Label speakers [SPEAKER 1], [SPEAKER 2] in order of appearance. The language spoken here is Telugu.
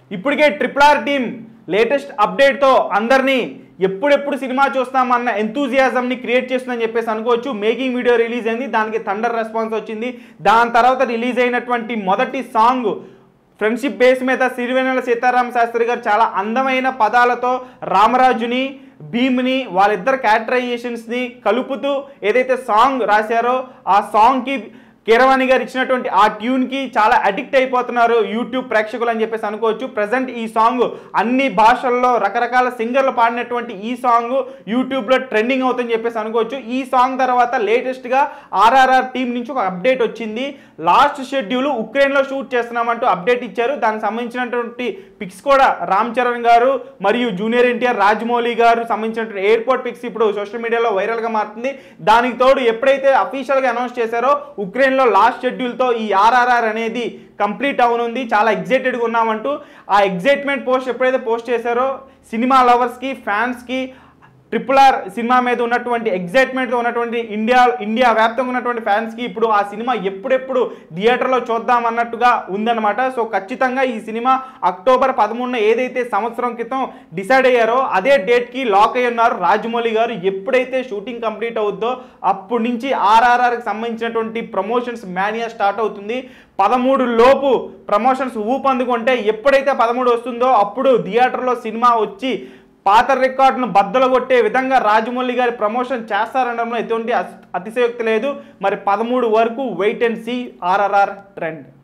[SPEAKER 1] ఇప్పటికే ట్రిపుల్ ఆర్ టీం లేటెస్ట్ అప్డేట్తో అందరినీ ఎప్పుడెప్పుడు సినిమా చూస్తామన్న ఎంతూజియాజంని క్రియేట్ చేస్తుందని చెప్పేసి అనుకోవచ్చు మేకింగ్ వీడియో రిలీజ్ అయింది దానికి థండర్ రెస్పాన్స్ వచ్చింది దాని తర్వాత రిలీజ్ అయినటువంటి మొదటి సాంగ్ ఫ్రెండ్షిప్ బేస్ మీద సిరివెన్నెల సీతారామ శాస్త్రి గారు చాలా అందమైన పదాలతో రామరాజుని భీమ్ని వాళ్ళిద్దరు క్యారెక్టరైజేషన్స్ని కలుపుతూ ఏదైతే సాంగ్ రాశారో ఆ సాంగ్కి కీరవాణి గారు ఇచ్చినటువంటి ఆ ట్యూన్కి చాలా అడిక్ట్ అయిపోతున్నారు యూట్యూబ్ ప్రేక్షకులు అని చెప్పేసి అనుకోవచ్చు ప్రజెంట్ ఈ సాంగ్ అన్ని భాషల్లో రకరకాల సింగర్లు పాడినటువంటి ఈ సాంగ్ యూట్యూబ్లో ట్రెండింగ్ అవుతుందని చెప్పేసి అనుకోవచ్చు ఈ సాంగ్ తర్వాత లేటెస్ట్గా ఆర్ఆర్ఆర్ టీం నుంచి ఒక అప్డేట్ వచ్చింది లాస్ట్ షెడ్యూల్ ఉక్రెయిన్లో షూట్ చేస్తున్నామంటూ అప్డేట్ ఇచ్చారు దానికి సంబంధించినటువంటి పిక్స్ కూడా రామ్ చరణ్ గారు మరియు జూనియర్ ఎన్టీఆర్ రాజమౌళి గారు సంబంధించినటువంటి ఎయిర్పోర్ట్ పిక్స్ ఇప్పుడు సోషల్ మీడియాలో వైరల్గా మారుతుంది దానికి తోడు ఎప్పుడైతే అఫీషియల్గా అనౌన్స్ చేశారో ఉక్రెయిన్లో లాస్ట్ షెడ్యూల్తో ఈ ఆర్ఆర్ఆర్ అనేది కంప్లీట్ అవనుంది చాలా ఎగ్జైటెడ్గా ఉన్నామంటూ ఆ ఎగ్జైట్మెంట్ పోస్ట్ ఎప్పుడైతే పోస్ట్ చేశారో సినిమా లవర్స్కి ఫ్యాన్స్కి ట్రిపుల్ ఆర్ సినిమా మీద ఉన్నటువంటి ఎగ్జైట్మెంట్తో ఉన్నటువంటి ఇండియా ఇండియా వ్యాప్తంగా ఉన్నటువంటి ఫ్యాన్స్కి ఇప్పుడు ఆ సినిమా ఎప్పుడెప్పుడు థియేటర్లో చూద్దాం అన్నట్టుగా ఉందన్నమాట సో ఖచ్చితంగా ఈ సినిమా అక్టోబర్ పదమూడున ఏదైతే సంవత్సరం క్రితం డిసైడ్ అయ్యారో అదే డేట్కి లాక్ అయి ఉన్నారు రాజమౌళి గారు ఎప్పుడైతే షూటింగ్ కంప్లీట్ అవుద్దో అప్పటి నుంచి ఆర్ఆర్ఆర్కి సంబంధించినటువంటి ప్రమోషన్స్ మేనియా స్టార్ట్ అవుతుంది పదమూడు లోపు ప్రమోషన్స్ ఊపందుకుంటే ఎప్పుడైతే పదమూడు వస్తుందో అప్పుడు థియేటర్లో సినిమా వచ్చి పాత రికార్డును బద్దలు కొట్టే విధంగా రాజమౌళి గారి ప్రమోషన్ చేస్తారనడంలో ఎటువంటి అస్- అతిశయోక్తి లేదు మరి పదమూడు వరకు wait and see RRR trend